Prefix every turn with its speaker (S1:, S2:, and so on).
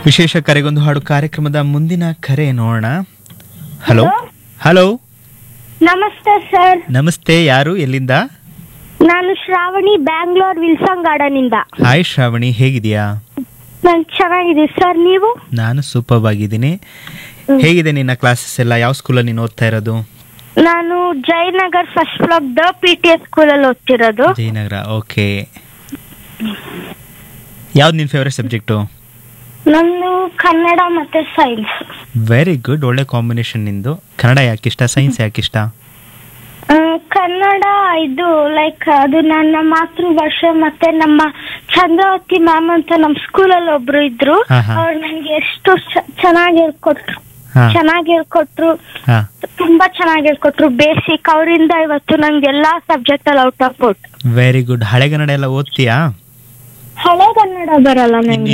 S1: ವಿಶೇಷ ಕರೆಗೊಂದು ಹಾಡು ಕಾರ್ಯಕ್ರಮದ ಮುಂದಿನ ಕರೆ ನೋಡೋಣ ಹಲೋ ಹಲೋ
S2: ನಮಸ್ತೆ ಸರ್
S1: ನಮಸ್ತೆ ಯಾರು ಎಲ್ಲಿಂದ
S2: ನಾನು ಶ್ರಾವಣಿ ಬ್ಯಾಂಗ್ಳೂರ್ ವಿಲ್ಸನ್ ಗಾರ್ಡನ್ ಇಂದ
S1: ಹಾಯ್ ಶ್ರಾವಣಿ ಹೇಗಿದೆಯಾ
S2: ನಾನು ಚೆನ್ನಾಗಿದೆ ಸರ್ ನೀವು
S1: ನಾನು ಸೂಪರ್ ಆಗಿದ್ದೀನಿ ಹೇಗಿದೆ ನಿನ್ನ ಕ್ಲಾಸಸ್ ಎಲ್ಲ ಯಾವ ಸ್ಕೂಲಲ್ಲಿ ನೀನು ಓದ್ತಾ ಇರೋದು
S2: ನಾನು Jayanagar first block the P T S ಸ್ಕೂಲಲ್ಲಿ ಓದ್ತಿರೋದು
S1: ಜಯನಗರ ಓಕೆ ಯಾವ್ದು ನಿನ್ನ ಫೇವ್ರೆಟ್ ಸಬ್ಜೆಕ್ಟು
S2: ನಂದು ಕನ್ನಡ ಮತ್ತೆ ಸೈನ್ಸ್
S1: ವೆರಿ ಗುಡ್ ಒಳ್ಳೆ ಕಾಂಬಿನೇಷನ್ ನಿಂದು ಕನ್ನಡ ಯಾಕಿಷ್ಟ ಸೈನ್ಸ್ ಯಾಕಿಷ್ಟ
S2: ಕನ್ನಡ ಇದು ಲೈಕ್ ಅದು ನನ್ನ ಮಾತೃಭಾಷೆ ಮತ್ತೆ ನಮ್ಮ ಚಂದ್ರಾವತಿ ಮ್ಯಾಮ್ ಅಂತ ನಮ್ಮ ಸ್ಕೂಲಲ್ಲಿ ಒಬ್ರು ಇದ್ರು
S1: ಹಾ, ಹಾ.
S2: ಅವ್ರು ನನಗೆ ಎಷ್ಟು ಚ- ಚೆನ್ನಾಗಿ ಹೇಳ್ಕೊಟ್ರು
S1: ಹಾ
S2: ಚೆನ್ನಾಗಿ ಹೇಳ್ಕೊಟ್ರು
S1: ಹಾ
S2: ತುಂಬಾ ಚೆನ್ನಾಗಿ ಹೇಳ್ಕೊಟ್ರು ಬೇಸಿಕ್ ಅವರಿಂದ ಇವತ್ತು ನಂಗೆ ಎಲ್ಲಾ ಸಬ್ಜೆಕ್ಟ್ ಅಲ್ಲಿ out of out
S1: very good Halegannada ಎಲ್ಲ ಓದ್ತೀಯಾ
S2: ಹಳೆ ಕನ್ನಡ ಬರಲ್ಲ ನಂಗೆ